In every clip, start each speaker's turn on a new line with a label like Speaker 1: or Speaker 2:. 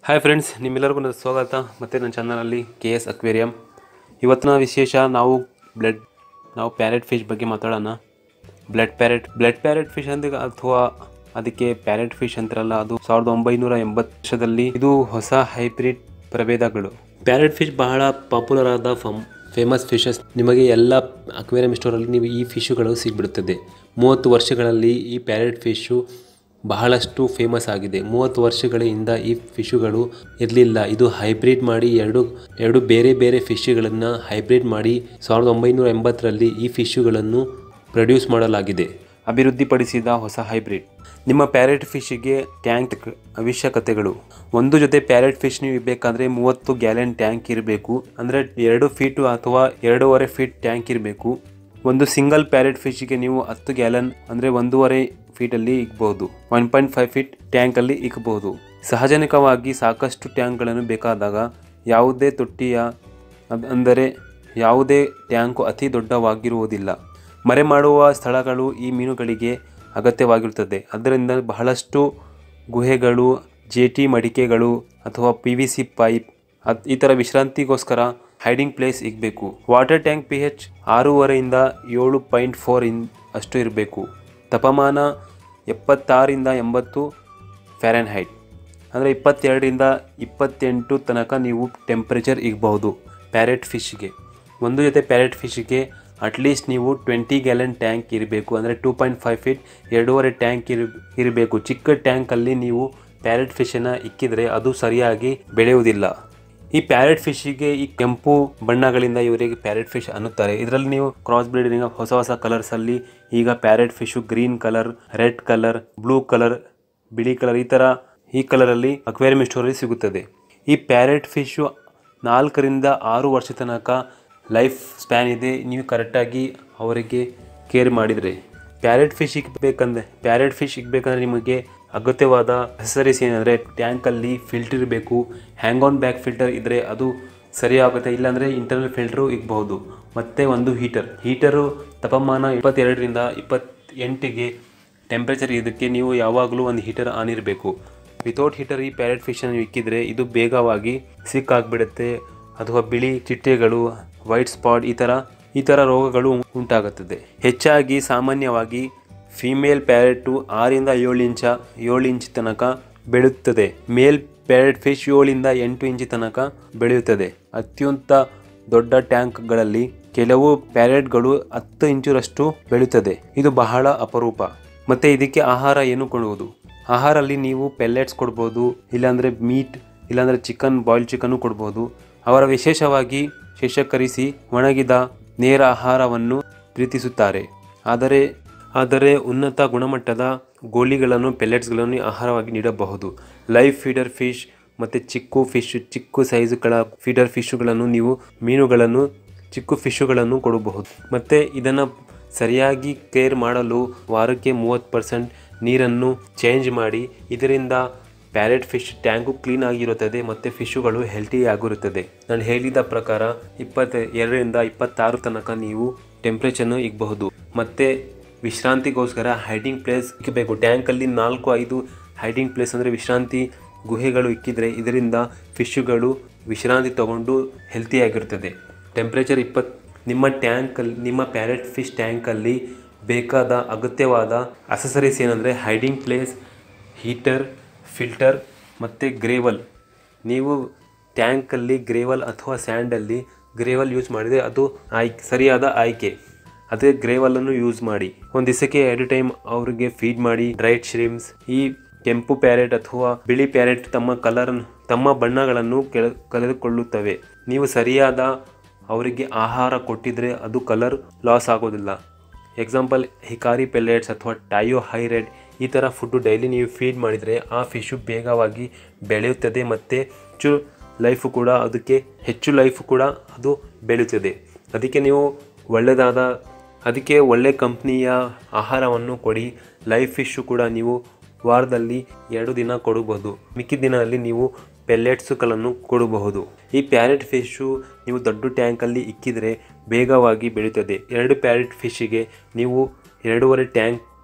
Speaker 1: hi friends ನಿಮ್ಮೆಲ್ಲರಿಗೂ ನನ್ನ ಸ್ವಾಗತ ಮತ್ತು ನನ್ನ ಚಾನಲಲ್ಲಿ ಕೆ ಎಸ್ ಅಕ್ವೇರಿಯಂ ಇವತ್ತಿನ ವಿಶೇಷ ನಾವು ಬ್ಲಡ್ ನಾವು ಪ್ಯಾರೆಟ್ ಫಿಶ್ ಬಗ್ಗೆ ಮಾತಾಡೋಣ blood parrot blood parrot fish ಅಂತ ಅಥವಾ ಅದಕ್ಕೆ ಪ್ಯಾರೆಟ್ ಫಿಶ್ ಅಂತಾರಲ್ಲ ಅದು ಸಾವಿರದ ಒಂಬೈನೂರ ಎಂಬತ್ತು ವರ್ಷದಲ್ಲಿ ಇದು ಹೊಸ ಹೈಬ್ರಿಡ್ ಪ್ರಭೇದಗಳು ಪ್ಯಾರೆಟ್ ಫಿಶ್ ಬಹಳ ಪಾಪ್ಯುಲರ್ ಆದ ಫಮ್ ಫೇಮಸ್ ಫಿಶಸ್ ನಿಮಗೆ ಎಲ್ಲ ಅಕ್ವೇರಿಯಂ ಸ್ಟೋರಲ್ಲಿ ನೀವು ಈ ಫಿಶುಗಳು ಸಿಗ್ಬಿಡುತ್ತದೆ ಮೂವತ್ತು ವರ್ಷಗಳಲ್ಲಿ ಈ ಪ್ಯಾರೆಟ್ ಫಿಶು ಬಹಳಷ್ಟು ಫೇಮಸ್ ಆಗಿದೆ ಮೂವತ್ತು ವರ್ಷಗಳಿಂದ ಈ ಫಿಶುಗಳು ಇರಲಿಲ್ಲ ಇದು ಹೈಬ್ರಿಡ್ ಮಾಡಿ ಎರಡು ಎರಡು ಬೇರೆ ಬೇರೆ ಫಿಶುಗಳನ್ನು ಹೈಬ್ರಿಡ್ ಮಾಡಿ ಸಾವಿರದ ಒಂಬೈನೂರ ಎಂಬತ್ತರಲ್ಲಿ ಈ ಫಿಶುಗಳನ್ನು ಪ್ರೊಡ್ಯೂಸ್ ಮಾಡಲಾಗಿದೆ ಅಭಿವೃದ್ಧಿಪಡಿಸಿದ ಹೊಸ ಹೈಬ್ರಿಡ್ ನಿಮ್ಮ ಪ್ಯಾರೆಟ್ ಫಿಶ್ಗೆ ಟ್ಯಾಂಕ್ ಅವಶ್ಯಕತೆಗಳು ಒಂದು ಜೊತೆ ಪ್ಯಾರೆಟ್ ಫಿಶ್ ನೀವು ಇರಬೇಕಾದ್ರೆ ಮೂವತ್ತು ಗ್ಯಾಲನ್ ಟ್ಯಾಂಕ್ ಇರಬೇಕು ಅಂದರೆ ಎರಡು ಫೀಟು ಅಥವಾ ಎರಡೂವರೆ ಫೀಟ್ ಟ್ಯಾಂಕ್ ಇರಬೇಕು ಒಂದು ಸಿಂಗಲ್ ಪ್ಯಾರೆಟ್ ಫಿಶ್ಗೆ ನೀವು ಹತ್ತು ಗ್ಯಾಲನ್ ಅಂದರೆ ಒಂದೂವರೆ ಫೀಟಲ್ಲಿ ಇಕ್ಬಹುದು ಒನ್ ಪಾಯಿಂಟ್ ಫೈವ್ ಫೀಟ್ ಟ್ಯಾಂಕಲ್ಲಿ ಇಕ್ಬಹುದು ಸಹಜನಿಕವಾಗಿ ಸಾಕಷ್ಟು ಟ್ಯಾಂಕ್ಗಳನ್ನು ಬೇಕಾದಾಗ ಯಾವುದೇ ತೊಟ್ಟಿಯ ಅದ್- ಅಂದರೆ ಯಾವುದೇ ಟ್ಯಾಂಕು ಅತಿ ದೊಡ್ಡವಾಗಿರುವುದಿಲ್ಲ ಮರೆ ಮಾಡುವ ಸ್ಥಳಗಳು ಈ ಮೀನುಗಳಿಗೆ ಅಗತ್ಯವಾಗಿರುತ್ತದೆ ಅದರಿಂದ ಬಹಳಷ್ಟು ಗುಹೆಗಳು ಜೇಟಿ ಮಡಿಕೆಗಳು ಅಥವಾ ಪಿ ವಿ ಸಿ ಪೈಪ್ ಅದ್- ಈ ಥರ ವಿಶ್ರಾಂತಿಗೋಸ್ಕರ ಹೈಡಿಂಗ್ ಪ್ಲೇಸ್ ಇರಬೇಕು ವಾಟರ್ ಟ್ಯಾಂಕ್ ಪಿ ಹೆಚ್ ಆರೂವರೆಯಿಂದ ಏಳು ಪಾಯಿಂಟ್ ಫೋರ್ ಇನ್ ಅಷ್ಟು ಇರಬೇಕು ತಾಪಮಾನ ಎಪ್ಪತ್ತಾರರಿಂದ ಎಂಬತ್ತು ಫ್ಯಾರನ್ ಹೈಟ್ ಅಂದರೆ ಇಪ್ಪತ್ತೆರಡರಿಂದ ಇಪ್ಪತ್ತೆಂಟು ತನಕ ನೀವು ಟೆಂಪ್ರೇಚರ್ ಇರಬಹುದು ಪ್ಯಾರೆಟ್ ಫಿಶ್ಗೆ ಒಂದು ಜೊತೆ ಪ್ಯಾರೆಟ್ ಫಿಶ್ಗೆ ಅಟ್ಲೀಸ್ಟ್ ನೀವು ಟ್ವೆಂಟಿ ಗ್ಯಾಲನ್ ಟ್ಯಾಂಕ್ ಇರಬೇಕು ಅಂದರೆ ಟೂ ಪಾಯಿಂಟ್ ಫೈವ್ ಫೀಟ್ ಎರಡೂವರೆ ಟ್ಯಾಂಕ್ ಇರ ಇರಬೇಕು ಚಿಕ್ಕ ಟ್ಯಾಂಕಲ್ಲಿ ನೀವು ಪ್ಯಾರೆಟ್ ಫಿಶನ್ನು ಇಕ್ಕಿದರೆ ಅದು ಸರಿಯಾಗಿ ಬೆಳೆಯುವುದಿಲ್ಲ ಈ ಪ್ಯಾರೆಟ್ ಫಿಶ್ಗೆ ಈ ಕೆಂಪು ಬಣ್ಣಗಳಿಂದ ಇವರಿಗೆ ಪ್ಯಾರೆಟ್ ಫಿಶ್ ಅನ್ನುತ್ತಾರೆ ಇದರಲ್ಲಿ ನೀವು ಕ್ರಾಸ್ ಬ್ರೀಡಿಂಗ್ ಹೊಸ ಹೊಸ ಕಲರ್ಸ್ ಅಲ್ಲಿ ಈಗ parrot fish green colour red colour blue colour ಬಿಳಿ ಕಲರ್ ಈ ಥರ ಈ ಕಲರಲ್ಲಿ ಅಕ್ವೇರಿಯಂ ಸ್ಟೋರಲ್ಲಿ ಸಿಗುತ್ತದೆ ಈ ಪ್ಯಾರೆಟ್ ಫಿಶು ನಾಲ್ಕರಿಂದ ಆರು ವರ್ಷ ತನಕ ಲೈಫ್ ಸ್ಪ್ಯಾನ್ ಇದೆ ನೀವು ಕರೆಕ್ಟಾಗಿ ಅವರಿಗೆ ಕೇರ್ ಮಾಡಿದರೆ ಪ್ಯಾರೆಟ್ ಫಿಶ್ ಇಕ್ಬೇಕಂದ್ರೆ ಪ್ಯಾರೆಟ್ ಫಿಶ್ ಇಕ್ಬೇಕಂದ್ರೆ ನಿಮಗೆ ಅಗತ್ಯವಾದ ಅಸೆಸರೀಸ್ ಏನಂದರೆ ಟ್ಯಾಂಕಲ್ಲಿ ಫಿಲ್ಟರ್ ಇರಬೇಕು ಹ್ಯಾಂಗ್ ಆನ್ ಬ್ಯಾಕ್ ಫಿಲ್ಟರ್ ಇದ್ದರೆ ಅದು ಸರಿ ಆಗುತ್ತೆ ಇಲ್ಲಾಂದರೆ ಇಂಟರ್ನಲ್ ಫಿಲ್ಟ್ರು ಇಕ್ಬಹುದು ಮತ್ತು ಒಂದು ಹೀಟರ್ ಹೀಟರು ತಾಪಮಾನ ಇಪ್ಪತ್ತೆರಡರಿಂದ ಇಪ್ಪತ್ತೆಂಟಿಗೆ ಟೆಂಪ್ರೇಚರ್ ಇದಕ್ಕೆ ನೀವು ಯಾವಾಗಲೂ ಒಂದು ಹೀಟರ್ ಆನ್ ಇರಬೇಕು ವಿತೌಟ್ ಹೀಟರ್ ಈ ಪ್ಯಾರೆಟ್ ಫಿಶನ್ನು ಇಕ್ಕಿದರೆ ಇದು ಬೇಗವಾಗಿ ಸಿಕ್ ಆಗಿಬಿಡುತ್ತೆ ಅಥವಾ ಬಿಳಿ ಚಿಟ್ಟೆಗಳು ವೈಟ್ ಸ್ಪಾಟ್ ಈ ಥರ ಈ ಥರ ರೋಗಗಳು ಉಂಟಾಗುತ್ತದೆ ಹೆಚ್ಚಾಗಿ ಸಾಮಾನ್ಯವಾಗಿ ಫಿಮೇಲ್ ಪ್ಯಾರೆಟು ಆರಿಂದ ಏಳು ಇಂಚ ಏಳು ಇಂಚ್ ತನಕ ಬೆಳೆಯುತ್ತದೆ ಮೇಲ್ ಪ್ಯಾರೆಟ್ ಫಿಶ್ ಏಳಿಂದ ಎಂಟು ಇಂಚ್ ತನಕ ಬೆಳೆಯುತ್ತದೆ ಅತ್ಯಂತ ದೊಡ್ಡ ಟ್ಯಾಂಕ್ಗಳಲ್ಲಿ ಕೆಲವು ಪ್ಯಾರೆಟ್ಗಳು ಹತ್ತು ಇಂಚರಷ್ಟು ಬೆಳೆಯುತ್ತದೆ ಇದು ಬಹಳ ಅಪರೂಪ ಮತ್ತೆ ಇದಕ್ಕೆ ಆಹಾರ ಏನು ಕೊಡುವುದು ಆಹಾರಲ್ಲಿ ನೀವು ಪೆಲ್ಲೆಟ್ಸ್ ಕೊಡ್ಬೋದು ಇಲ್ಲಾಂದರೆ ಮೀಟ್ ಇಲ್ಲಾಂದರೆ ಚಿಕನ್ ಬಾಯ್ಲ್ ಚಿಕನ್ನು ಕೊಡ್ಬೋದು ಅವರ ವಿಶೇಷವಾಗಿ ಶೇಷಕರಿಸಿ ಒಣಗಿದ ನೇರ ಆಹಾರವನ್ನು ಪ್ರೀತಿಸುತ್ತಾರೆ ಆದರೆ ಆದರೆ ಉನ್ನತ ಗುಣಮಟ್ಟದ ಗೋಲಿಗಳನ್ನು ಪೆಲ್ಲೆಟ್ಸ್ಗಳನ್ನು ಆಹಾರವಾಗಿ ನೀಡಬಹುದು ಲೈವ್ ಫೀಡರ್ ಫಿಶ್ ಮತ್ತು ಚಿಕ್ಕು ಫಿಶ್ ಚಿಕ್ಕ ಸೈಜುಗಳ ಫೀಡರ್ ಫಿಶುಗಳನ್ನು ನೀವು ಮೀನುಗಳನ್ನು ಚಿಕ್ಕ ಫಿಶುಗಳನ್ನು ಕೊಡಬಹುದು ಮತ್ತು ಇದನ್ನು ಸರಿಯಾಗಿ ಕೇರ್ ಮಾಡಲು ವಾರಕ್ಕೆ ಮೂವತ್ತು ಪರ್ಸೆಂಟ್ ನೀರನ್ನು ಚೇಂಜ್ ಮಾಡಿ ಇದರಿಂದ ಪ್ಯಾರೆಟ್ ಫಿಶ್ ಟ್ಯಾಂಕು ಕ್ಲೀನ್ ಆಗಿರುತ್ತದೆ ಮತ್ತು ಫಿಶುಗಳು ಹೆಲ್ತಿ ಆಗಿರುತ್ತದೆ ನಾನು ಹೇಳಿದ ಪ್ರಕಾರ ಇಪ್ಪತ್ತ ಎರಡರಿಂದ ಇಪ್ಪತ್ತಾರು ತನಕ ನೀವು ಟೆಂಪ್ರೇಚರ್ನು ಇಕ್ಬಹುದು ಮತ್ತು ವಿಶ್ರಾಂತಿಗೋಸ್ಕರ ಹೈಡಿಂಗ್ ಪ್ಲೇಸ್ ಇಕ್ಕಬೇಕು ಟ್ಯಾಂಕಲ್ಲಿ ನಾಲ್ಕು ಐದು ಹೈಡಿಂಗ್ ಪ್ಲೇಸ್ ಅಂದರೆ ವಿಶ್ರಾಂತಿ ಗುಹೆಗಳು ಇಕ್ಕಿದರೆ ಇದರಿಂದ ಫಿಶುಗಳು ವಿಶ್ರಾಂತಿ ತಗೊಂಡು ಹೆಲ್ತಿಯಾಗಿರ್ತದೆ ಟೆಂಪ್ರೇಚರ್ ಇಪ್ಪತ್ತು ನಿಮ್ಮ ಟ್ಯಾಂಕಲ್ಲಿ ನಿಮ್ಮ ಪ್ಯಾರೆಟ್ ಫಿಶ್ ಟ್ಯಾಂಕಲ್ಲಿ ಬೇಕಾದ ಅಗತ್ಯವಾದ ಅಸೆಸರೀಸ್ ಏನಂದರೆ ಹೈಡಿಂಗ್ ಪ್ಲೇಸ್ ಹೀಟರ್ ಫಿಲ್ಟರ್ ಮತ್ತು ಗ್ರೇವಲ್ ನೀವು ಟ್ಯಾಂಕಲ್ಲಿ ಗ್ರೇವಲ್ ಅಥವಾ ಸ್ಯಾಂಡಲ್ಲಿ ಗ್ರೇವಲ್ ಯೂಸ್ ಮಾಡಿದರೆ ಅದು ಆಯ್ಕೆ ಸರಿಯಾದ ಆಯ್ಕೆ ಅದೇ ಗ್ರೇವಲನ್ನು ಯೂಸ್ ಮಾಡಿ ಒಂದು ದಿವಸಕ್ಕೆ ಎರಡು ಟೈಮ್ ಅವರಿಗೆ ಫೀಡ್ ಮಾಡಿ ಡ್ರೈಡ್ ಶ್ರಿಮ್ಸ್ ಈ ಕೆಂಪು ಪ್ಯಾರೆಟ್ ಅಥವಾ ಬಿಳಿ ಪ್ಯಾರೆಟ್ ತಮ್ಮ ಕಲರ್ ತಮ್ಮ ಬಣ್ಣಗಳನ್ನು ಕೆಳ ಕಳೆದುಕೊಳ್ಳುತ್ತವೆ ನೀವು ಸರಿಯಾದ ಅವರಿಗೆ ಆಹಾರ ಕೊಟ್ಟಿದ್ರೆ ಅದು ಕಲರ್ ಲಾಸ್ ಆಗೋದಿಲ್ಲ ಎಕ್ಸಾಂಪಲ್ ಹಿಕಾರಿ ಪೆಲ್ಲೆಟ್ಸ್ ಅಥವಾ ಟಯೋ ಹೈರೆಡ್ ಈ ಥರ ಫುಡ್ಡು ಡೈಲಿ ನೀವು ಫೀಡ್ ಮಾಡಿದರೆ ಆ ಫಿಶು ಬೇಗವಾಗಿ ಬೆಳೆಯುತ್ತದೆ ಮತ್ತು ಹೆಚ್ಚು ಲೈಫು ಕೂಡ ಅದಕ್ಕೆ ಹೆಚ್ಚು ಲೈಫು ಕೂಡ ಅದು ಬೆಳೆಯುತ್ತದೆ ಅದಕ್ಕೆ ನೀವು ಒಳ್ಳೆಯದಾದ ಅದಕ್ಕೆ ಒಳ್ಳೆ ಕಂಪ್ನಿಯ ಆಹಾರವನ್ನು ಕೊಡಿ ಲೈಫ್ ಫಿಶು ಕೂಡ ನೀವು ವಾರದಲ್ಲಿ ಎರಡು ದಿನ ಕೊಡಬಹುದು ಮಿಕ್ಕಿದ ದಿನದಲ್ಲಿ ನೀವು ಪೆಲ್ಲೆಟ್ಸುಗಳನ್ನು ಕೊಡಬಹುದು ಈ ಪ್ಯಾರೆಟ್ ಫಿಶು ನೀವು ದೊಡ್ಡ ಟ್ಯಾಂಕಲ್ಲಿ ಇಕ್ಕಿದರೆ ಬೇಗವಾಗಿ ಬೆಳೆಯುತ್ತದೆ ಎರಡು ಪ್ಯಾರೆಟ್ ಫಿಶ್ಶಿಗೆ ನೀವು ಎರಡೂವರೆ ಟ್ಯಾಂಕ್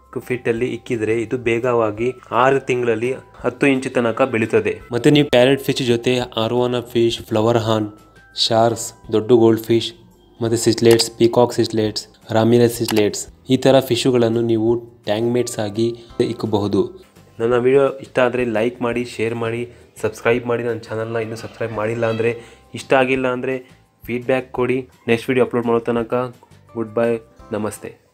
Speaker 1: ನಾಲ್ಕು ಫೀಟಲ್ಲಿ ಇಕ್ಕಿದ್ರೆ ಇದು ಬೇಗವಾಗಿ ಆರು ತಿಂಗಳಲ್ಲಿ ಹತ್ತು ಇಂಚು ತನಕ ಬೆಳೀತದೆ ಮತ್ತೆ ನೀವು ಪ್ಯಾರೆಟ್ ಫಿಶ್ ಜೊತೆ arowana fish flower horn sharks ದೊಡ್ಡ ಗೋಲ್ಡ್ ಫಿಶ್ ಮತ್ತು ಸಿಸ್ಲೇಟ್ಸ್ ಪಿಕಾಕ್ ಸಿಸ್ಲೇಟ್ಸ್ ರಾಮಿರಸ್ ಸಿಸ್ಲೇಟ್ಸ್ ಈ ಥರ ಫಿಶುಗಳನ್ನು ನೀವು ಟ್ಯಾಂಕ್ ಮೇಟ್ಸ್ ಆಗಿ ಇಕ್ಕಬಹುದು ನನ್ನ ವಿಡಿಯೋ ಇಷ್ಟ ಆದರೆ ಲೈಕ್ ಮಾಡಿ ಶೇರ್ ಮಾಡಿ ಸಬ್ಸ್ಕ್ರೈಬ್ ಮಾಡಿ ನನ್ನ ಚಾನಲ್ನ ಇನ್ನೂ ಸಬ್ಸ್ಕ್ರೈಬ್ ಮಾಡಿಲ್ಲ ಅಂದರೆ ಇಷ್ಟ ಆಗಿಲ್ಲ ಅಂದರೆ ಫೀಡ್ಬ್ಯಾಕ್ ಕೊಡಿ ನೆಕ್ಸ್ಟ್ ವಿಡಿಯೋ ಅಪ್ಲೋಡ್ ಮಾಡೋ ತನಕ ಗುಡ್ ಬೈ ನಮಸ್ತೆ